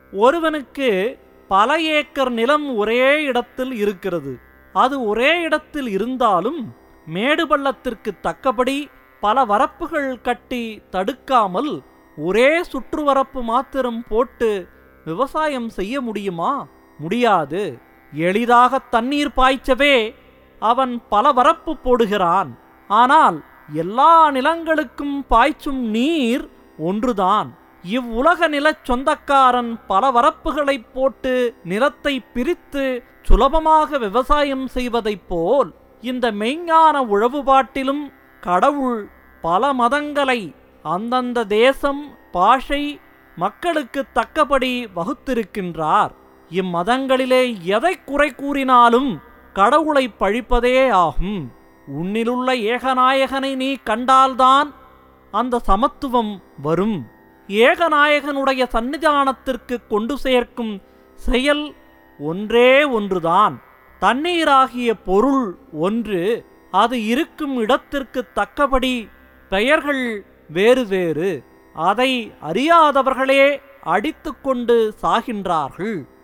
ஒருவனுக்கு பல ஏக்கர் நிலம் ஒரே இடத்தில் இருக்கிறது அது ஒரே இடத்தில் இருந்தாலும் மேடு பள்ளத்திற்கு தக்கபடி பல வரப்புகள் கட்டி தடுக்காமல் ஒரே சுற்றுவரப்பு மாத்திரம் போட்டு விவசாயம் செய்ய முடியுமா முடியாது எளிதாக தண்ணீர் பாய்ச்சவே அவன் பல வரப்பு போடுகிறான் ஆனால் எல்லா நிலங்களுக்கும் பாய்ச்சும் நீர் ஒன்றுதான் இவ்வுலக நிலச் சொந்தக்காரன் பல வரப்புகளைப் போட்டு நிலத்தை பிரித்து சுலபமாக விவசாயம் செய்வதைப் போல் இந்த மெய்ஞான உழவுபாட்டிலும் கடவுள் பல மதங்களை அந்தந்த தேசம் பாஷை மக்களுக்கு தக்கபடி வகுத்திருக்கின்றார் இம்மதங்களிலே எதை குறை கூறினாலும் கடவுளை பழிப்பதே ஆகும் உன்னிலுள்ள ஏகநாயகனை நீ கண்டால்தான் அந்த சமத்துவம் வரும் ஏகநாயகனுடைய சன்னிதானத்திற்கு கொண்டு சேர்க்கும் செயல் ஒன்றே ஒன்றுதான் தண்ணீராகிய பொருள் ஒன்று அது இருக்கும் இடத்திற்கு தக்கபடி பெயர்கள் வேறு வேறு அதை அறியாதவர்களே அடித்துக்கொண்டு சாகின்றார்கள்